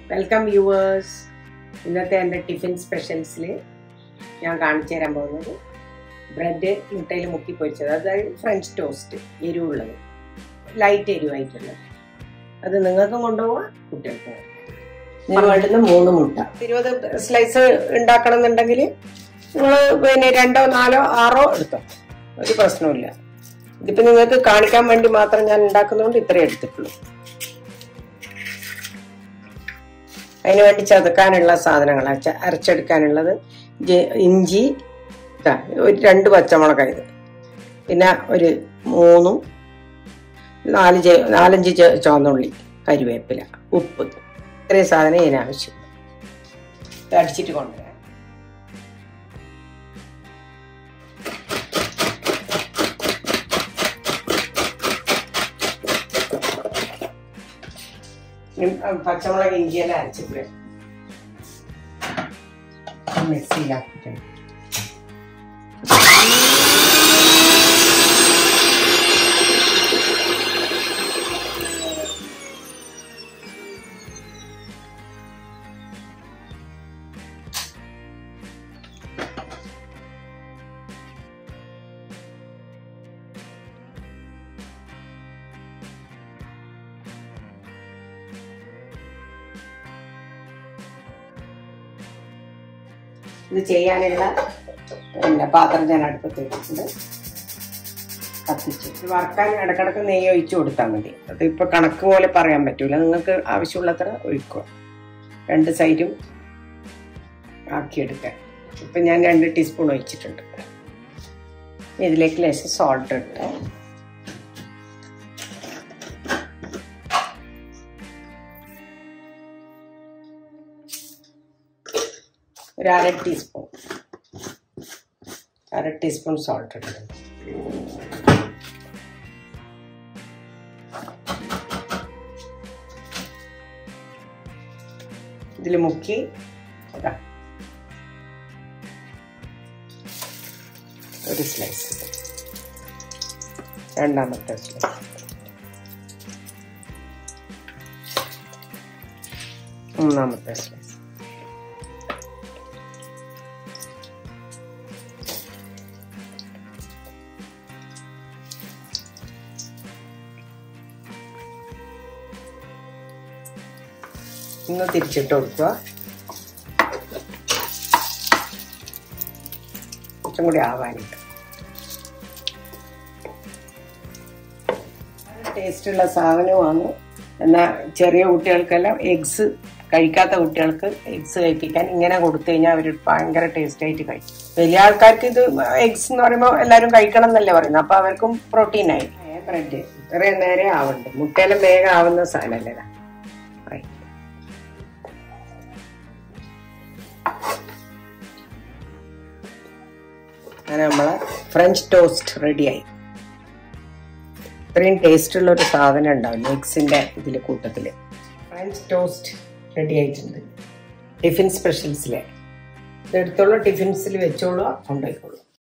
Welcome viewers ഇന്നത്തെ എൻ്റെ tiffin സ്പെഷ്യൽസിൽ ഞാൻ കാണിച്ചു തരാൻ പോകുന്നത് ബ്രെഡ് മുട്ടയിൽ മുക്കി പൊരിച്ചത് അതായത് ഫ്രഞ്ച് ടോസ്റ്റ് എരിവുള്ളത് ലൈറ്റ് എരിവായിട്ടുള്ളത് അത് നിങ്ങൾക്കും കൊണ്ടുപോകാം കുട്ടികൾക്കും ഇതിന് വേണ്ടുന്ന മൂന്ന് മുട്ട ഇരുപത് സ്ലൈസ് ഉണ്ടാക്കണം എന്നുണ്ടെങ്കിൽ നിങ്ങൾ പിന്നെ രണ്ടോ നാലോ ആറോ എടുത്തോ ഒരു പ്രശ്നമില്ല ഇതിപ്പോ നിങ്ങൾക്ക് കാണിക്കാൻ വേണ്ടി മാത്രം ഞാൻ ഉണ്ടാക്കുന്നതുകൊണ്ട് ഇത്രയും എടുത്തിട്ടുള്ളൂ അതിന് വേണ്ടി ചതക്കാനുള്ള സാധനങ്ങൾ അരച്ചെടുക്കാനുള്ളത് ജെ- ഇഞ്ചി ഇതാ ഒരു രണ്ട് പച്ചമുളക് ഇത് പിന്നെ ഒരു മൂന്നും നാല് ചെ- നാലഞ്ച് ചെ- ചുവന്നുള്ളി കരിവേപ്പില ഉപ്പ് ഇത്രയും സാധനം ഇതിനാവശ്യം ഇത് അടിച്ചിട്ട് കൊണ്ടുവരാം ഇനി പച്ചമുളക് ഇഞ്ചിയെല്ലാം അരച്ചിട്ട് മിക്സിയിലാക്കിയിട്ടുണ്ട് ഇത് ചെയ്യാനുള്ള പിന്നെ പാത്രം ഞാൻ അടുപ്പത്ത് വെച്ചിട്ടുണ്ട് കത്തിച്ച് ഇത് വറക്കാൻ ഇടക്കിടക്ക് നെയ്യ് ഒഴിച്ചു കൊടുത്താൽ മതി അത് ഇപ്പൊ കണക്ക് പോലെ പറയാൻ പറ്റൂല നിങ്ങൾക്ക് ആവശ്യമുള്ളത്ര ഒഴിക്കുക രണ്ട് സൈഡും ആക്കിയെടുക്കാൻ ഇപ്പൊ ഞാൻ രണ്ട് ടീസ്പൂൺ ഒഴിച്ചിട്ടുണ്ട് ഇതിലേക്ക് ലേശം സോൾട്ട് ഇട്ട് ഒരു അര ടീസ്പൂൺ അര ടീസ്പൂൺ സോൾട്ട് ഇടുന്നുണ്ട് ഇതിൽ മുക്കി ഇതാ ഒരു സ്ലൈസ് രണ്ടാമത്തെ സ്ലൈസ് മൂന്നാമത്തെ സ്ലൈസ് ഒന്ന് തിരിച്ചിട്ട് കൊടുക്കുക കുറച്ചും കൂടി ആവാനിട്ട് ടേസ്റ്റുള്ള സാധനവുമാണ് എന്നാൽ ചെറിയ കുട്ടികൾക്കെല്ലാം എഗ്സ് കഴിക്കാത്ത കുട്ടികൾക്ക് എഗ്സ് കഴിപ്പിക്കാൻ ഇങ്ങനെ കൊടുത്തു കഴിഞ്ഞാൽ അവർ ഭയങ്കര ടേസ്റ്റ് ആയിട്ട് കഴിക്കും വലിയ ആൾക്കാർക്ക് ഇത് എഗ്സ് എന്ന് പറയുമ്പോൾ എല്ലാവരും കഴിക്കണം എന്നല്ലേ പറയുന്നത് അപ്പൊ അവർക്കും പ്രോട്ടീൻ ആയി ബ്രെഡ് ഇത്രയും നേരെ ആവുന്നുണ്ട് മുട്ടയിലും വേഗം ആവുന്ന സാധനമല്ലേ ഇതാ. ആയി. അങ്ങനെ നമ്മളെ ഫ്രഞ്ച് ടോസ്റ്റ് റെഡിയായി ഇത്രയും ടേസ്റ്റ് ഉള്ള ഒരു സാധനം ഉണ്ടാവില്ല എഗ്സിന്റെ ഇതിൽ കൂട്ടത്തില് ഫ്രഞ്ച് ടോസ്റ്റ് റെഡി ആയിട്ടുണ്ട് ടിഫിൻ സ്പെഷ്യൽസിലെ ഇതെടുത്തോളൂ ടിഫിൻസിൽ വെച്ചോളൂ കൊണ്ടുപോയിക്കോളൂ